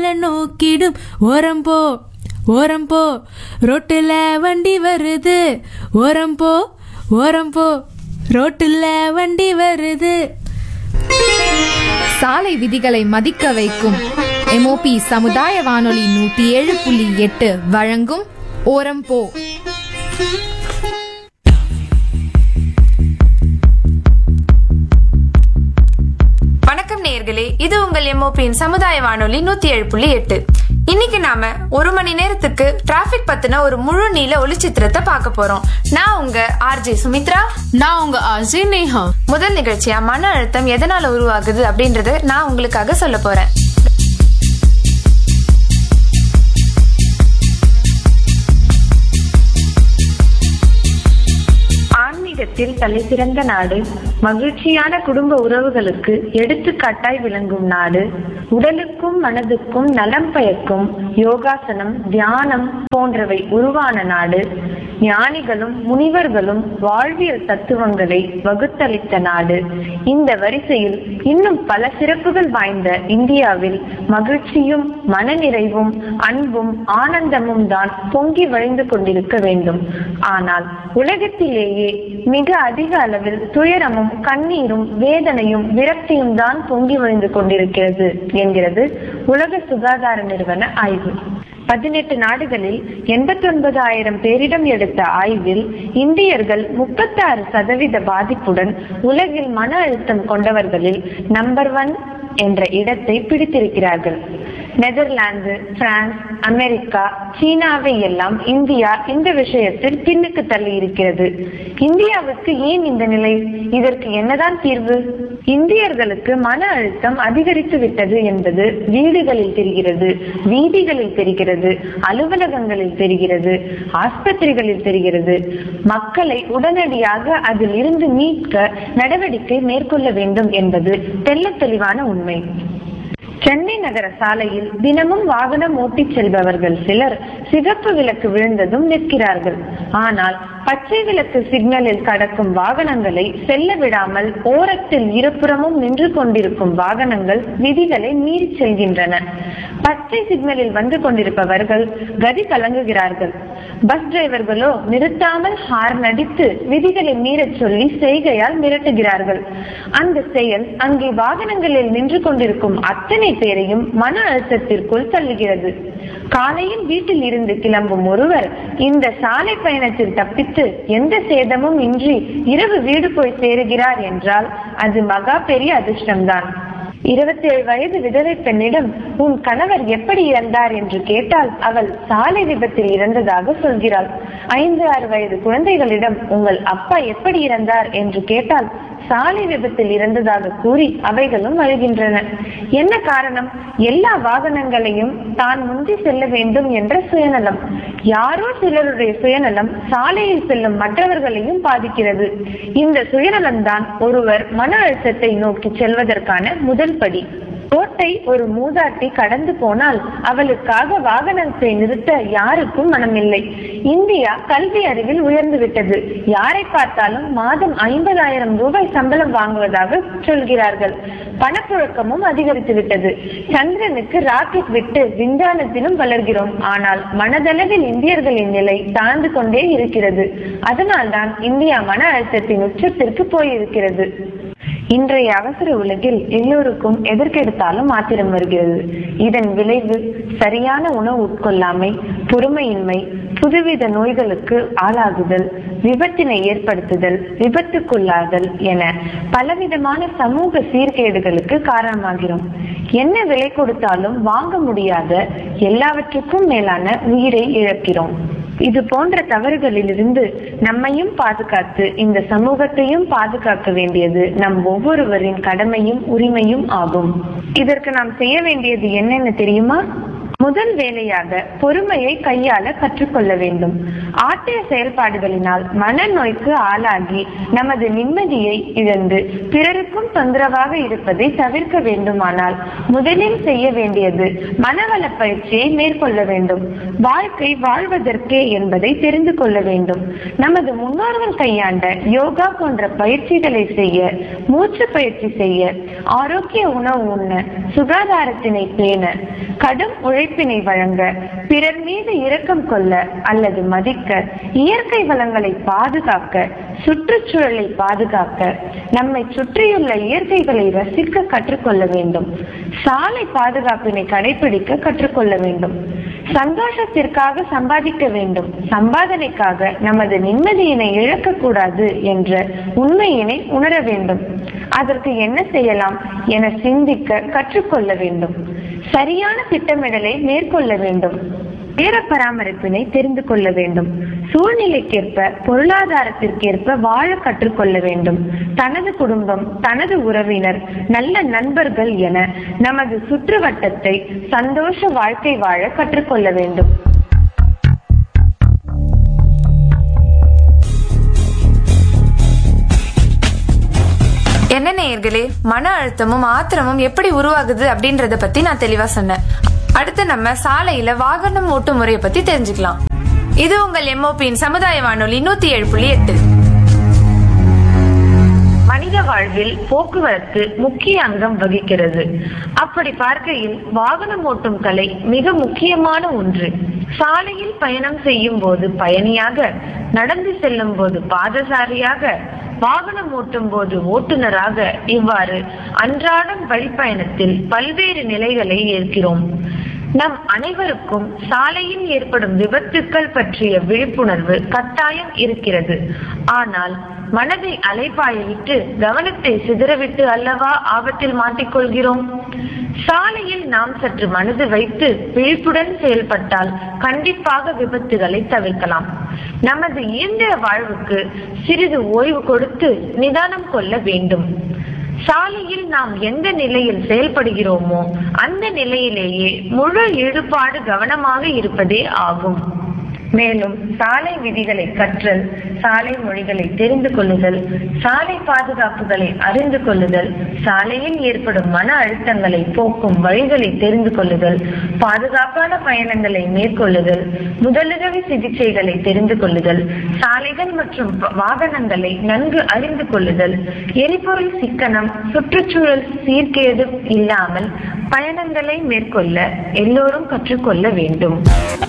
மேல நோக்கிடும் ஓரம் போ ஓரம் போ ரோட்டுல வண்டி வருது ஓரம் போ ஓரம் போ ரோட்டுல வண்டி வருது சாலை விதிகளை மதிக்க வைக்கும் எம்ஓபி சமுதாய வானொலி நூத்தி ஏழு புள்ளி எட்டு வழங்கும் ஓரம் போ வணக்கம் நேயர்களே இது உங்கள் எம்ஓபியின் சமுதாய வானொலி நூத்தி ஏழு புள்ளி எட்டு இன்னைக்கு நாம ஒரு மணி நேரத்துக்கு டிராபிக் பத்தின ஒரு முழு நீள ஒளிச்சித்திரத்தை பார்க்க போறோம் நான் உங்க ஆர்ஜே சுமித்ரா நான் உங்க அஜய் நேஹா முதல் நிகழ்ச்சியா மன அழுத்தம் எதனால உருவாகுது அப்படின்றத நான் உங்களுக்காக சொல்ல போறேன் ஆன்மீகத்தில் தலைசிறந்த நாடு மகிழ்ச்சியான குடும்ப உறவுகளுக்கு எடுத்துக்காட்டாய் விளங்கும் நாடு உடலுக்கும் மனதுக்கும் நலம் பயக்கும் யோகாசனம் தியானம் போன்றவை உருவான நாடு ஞானிகளும் முனிவர்களும் வாழ்வியல் தத்துவங்களை வகுத்தளித்த நாடு இந்த வரிசையில் இன்னும் பல சிறப்புகள் வாய்ந்த இந்தியாவில் மகிழ்ச்சியும் மனநிறைவும் அன்பும் ஆனந்தமும் தான் பொங்கி வழிந்து கொண்டிருக்க வேண்டும் ஆனால் உலகத்திலேயே மிக அதிக அளவில் துயரமும் கண்ணீரும் வேதனையும் விரக்தியும் தான் பொங்கி வழிந்து கொண்டிருக்கிறது என்கிறது உலக சுகாதார நிறுவன ஆய்வு பதினெட்டு நாடுகளில் எண்பத்தி ஒன்பதாயிரம் பேரிடம் எடுத்த ஆய்வில் இந்தியர்கள் முப்பத்தாறு சதவீத பாதிப்புடன் உலகில் மன அழுத்தம் கொண்டவர்களில் நம்பர் ஒன் என்ற இடத்தை பிடித்திருக்கிறார்கள் நெதர்லாந்து பிரான்ஸ் அமெரிக்கா சீனாவை எல்லாம் இந்தியா இந்த விஷயத்தில் பின்னுக்கு தள்ளி இருக்கிறது இந்தியாவுக்கு ஏன் இந்த நிலை இதற்கு என்னதான் தீர்வு இந்தியர்களுக்கு மன அழுத்தம் அதிகரித்து விட்டது என்பது வீடுகளில் தெரிகிறது வீதிகளில் தெரிகிறது அலுவலகங்களில் தெரிகிறது ஆஸ்பத்திரிகளில் தெரிகிறது மக்களை உடனடியாக அதில் இருந்து மீட்க நடவடிக்கை மேற்கொள்ள வேண்டும் என்பது தெள்ளத் தெளிவான உண்மை சென்னை நகர சாலையில் தினமும் வாகனம் ஓட்டிச் செல்பவர்கள் சிலர் சிகப்பு விளக்கு விழுந்ததும் நிற்கிறார்கள் ஆனால் பச்சை விளக்கு சிக்னலில் கடக்கும் வாகனங்களை செல்ல விடாமல் ஓரத்தில் இருபுறமும் நின்று கொண்டிருக்கும் வாகனங்கள் விதிகளை மீறி செல்கின்றன பச்சை சிக்னலில் வந்து கொண்டிருப்பவர்கள் கதி கலங்குகிறார்கள் பஸ் டிரைவர்களோ நிறுத்தாமல் ஹார்ன் அடித்து விதிகளை மீறச் சொல்லி செய்கையால் மிரட்டுகிறார்கள் அந்த செயல் அங்கே வாகனங்களில் நின்று கொண்டிருக்கும் அத்தனை பேரையும் மன அழுத்தத்திற்குள் தள்ளுகிறது காலையில் வீட்டில் இருந்து கிளம்பும் ஒருவர் இந்த சாலை பயணத்தில் தப்பித்து எந்த சேதமும் இன்றி இரவு வீடு போய் சேருகிறார் என்றால் அது மகா பெரிய அதிர்ஷ்டம்தான் இருபத்தேழு வயது விதவை பெண்ணிடம் உன் கணவர் எப்படி இறந்தார் என்று கேட்டால் அவள் சாலை விபத்தில் இறந்ததாக சொல்கிறாள் ஐந்து ஆறு வயது குழந்தைகளிடம் உங்கள் அப்பா எப்படி இறந்தார் என்று கேட்டால் சாலை விபத்தில் இறந்ததாக கூறி அவைகளும் அழுகின்றன என்ன காரணம் எல்லா வாகனங்களையும் தான் முந்தி செல்ல வேண்டும் என்ற சுயநலம் யாரோ சிலருடைய சுயநலம் சாலையில் செல்லும் மற்றவர்களையும் பாதிக்கிறது இந்த சுயநலம் தான் ஒருவர் மன அழுத்தத்தை நோக்கி செல்வதற்கான முதல் படி ரோட்டை ஒரு மூதாட்டி கடந்து போனால் அவளுக்காக வாகனத்தை நிறுத்த யாருக்கும் மனமில்லை இந்தியா கல்வி அறிவில் உயர்ந்து விட்டது யாரை பார்த்தாலும் மாதம் ஐம்பதாயிரம் ரூபாய் சம்பளம் வாங்குவதாக சொல்கிறார்கள் பணப்புழக்கமும் அதிகரித்து விட்டது சந்திரனுக்கு ராக்கெட் விட்டு விஞ்ஞானத்திலும் வளர்கிறோம் ஆனால் மனதளவில் இந்தியர்களின் நிலை தாழ்ந்து கொண்டே இருக்கிறது அதனால்தான் இந்தியா மன அழுத்தத்தின் உச்சத்திற்கு போயிருக்கிறது இன்றைய அவசர உலகில் எல்லோருக்கும் எதற்கெடுத்தாலும் ஆத்திரம் வருகிறது இதன் விளைவு சரியான உணவு உட்கொள்ளாமை பொறுமையின்மை புதுவித நோய்களுக்கு ஆளாகுதல் விபத்தினை ஏற்படுத்துதல் விபத்துக்குள்ளாதல் என பலவிதமான சமூக சீர்கேடுகளுக்கு காரணமாகிறோம் என்ன விலை கொடுத்தாலும் வாங்க முடியாத எல்லாவற்றுக்கும் மேலான உயிரை இழக்கிறோம் இது போன்ற தவறுகளிலிருந்து நம்மையும் பாதுகாத்து இந்த சமூகத்தையும் பாதுகாக்க வேண்டியது நம் ஒவ்வொருவரின் கடமையும் உரிமையும் ஆகும் இதற்கு நாம் செய்ய வேண்டியது என்னென்ன தெரியுமா முதல் வேலையாக பொறுமையை கையாள கற்றுக்கொள்ள வேண்டும் ஆற்றிய செயல்பாடுகளினால் மனநோய்க்கு ஆளாகி நமது நிம்மதியை இழந்து பிறருக்கும் தொந்தரவாக இருப்பதை தவிர்க்க வேண்டுமானால் முதலில் செய்ய வேண்டியது மனவள பயிற்சியை மேற்கொள்ள வேண்டும் வாழ்க்கை வாழ்வதற்கே என்பதை தெரிந்து கொள்ள வேண்டும் நமது முன்னோர்கள் கையாண்ட யோகா போன்ற பயிற்சிகளை செய்ய மூச்சு பயிற்சி செய்ய ஆரோக்கிய உணவு உண்ண சுகாதாரத்தினை பேண கடும் உழைப்பினை வழங்க பிறர் மீது இரக்கம் கொள்ள அல்லது மதிக்க இயற்கை வளங்களை பாதுகாக்க சுற்றுச்சூழலை பாதுகாக்க நம்மை சுற்றியுள்ள இயற்கைகளை ரசிக்க கற்றுக்கொள்ள வேண்டும் சாலை பாதுகாப்பினை கடைபிடிக்க கற்றுக்கொள்ள வேண்டும் சந்தோஷத்திற்காக சம்பாதிக்க வேண்டும் சம்பாதனைக்காக நமது நிம்மதியினை இழக்கக்கூடாது என்ற உண்மையினை உணர வேண்டும் அதற்கு என்ன செய்யலாம் என சிந்திக்க கற்றுக்கொள்ள வேண்டும் சரியான திட்டமிடலை மேற்கொள்ள வேண்டும் நேர பராமரிப்பினை தெரிந்து கொள்ள வேண்டும் சூழ்நிலைக்கேற்ப பொருளாதாரத்திற்கேற்ப வாழ கற்றுக்கொள்ள வேண்டும் தனது குடும்பம் தனது உறவினர் நல்ல நண்பர்கள் என நமது சுற்றுவட்டத்தை சந்தோஷ வாழ்க்கை வாழ கற்றுக்கொள்ள வேண்டும் என்ன நேயர்களே மன அழுத்தமும் ஆத்திரமும் எப்படி உருவாகுது அப்படின்றத பத்தி நான் தெளிவா சொன்னேன் அடுத்து நம்ம சாலையில வாகனம் ஓட்டும் முறையை பத்தி தெரிஞ்சுக்கலாம் இது உங்கள் எம்ஓபியின் சமுதாய வானொலி நூத்தி ஏழு புள்ளி எட்டு மனித வாழ்வில் போக்குவரத்து முக்கிய அங்கம் வகிக்கிறது அப்படி பார்க்கையில் வாகனம் ஓட்டும் கலை மிக முக்கியமான ஒன்று சாலையில் பயணம் செய்யும் போது பயணியாக நடந்து செல்லும் போது பாதசாரியாக வாகனம் ஓட்டும் போது ஓட்டுநராக இவ்வாறு அன்றாடம் வழிப்பயணத்தில் பல்வேறு நிலைகளை ஏற்கிறோம் நம் அனைவருக்கும் சாலையில் ஏற்படும் விபத்துக்கள் பற்றிய விழிப்புணர்வு கட்டாயம் இருக்கிறது ஆனால் மனதை அலைப்பாய விட்டு கவனத்தை சிதறவிட்டு அல்லவா ஆபத்தில் மாட்டிக்கொள்கிறோம் சாலையில் நாம் சற்று மனது வைத்து விழிப்புடன் செயல்பட்டால் கண்டிப்பாக விபத்துகளை தவிர்க்கலாம் நமது இயந்திர வாழ்வுக்கு சிறிது ஓய்வு கொடுத்து நிதானம் கொள்ள வேண்டும் சாலையில் நாம் எந்த நிலையில் செயல்படுகிறோமோ அந்த நிலையிலேயே முழு ஈடுபாடு கவனமாக இருப்பதே ஆகும் மேலும் சாலை விதிகளை கற்றல் சாலை மொழிகளை தெரிந்து கொள்ளுதல் சாலை பாதுகாப்புகளை அறிந்து கொள்ளுதல் சாலையில் ஏற்படும் மன அழுத்தங்களை போக்கும் வழிகளை தெரிந்து கொள்ளுதல் பாதுகாப்பான பயணங்களை மேற்கொள்ளுதல் முதலுதவி சிகிச்சைகளை தெரிந்து கொள்ளுதல் சாலைகள் மற்றும் வாகனங்களை நன்கு அறிந்து கொள்ளுதல் எரிபொருள் சிக்கனம் சுற்றுச்சூழல் சீர்கேடு இல்லாமல் பயணங்களை மேற்கொள்ள எல்லோரும் கற்றுக்கொள்ள வேண்டும்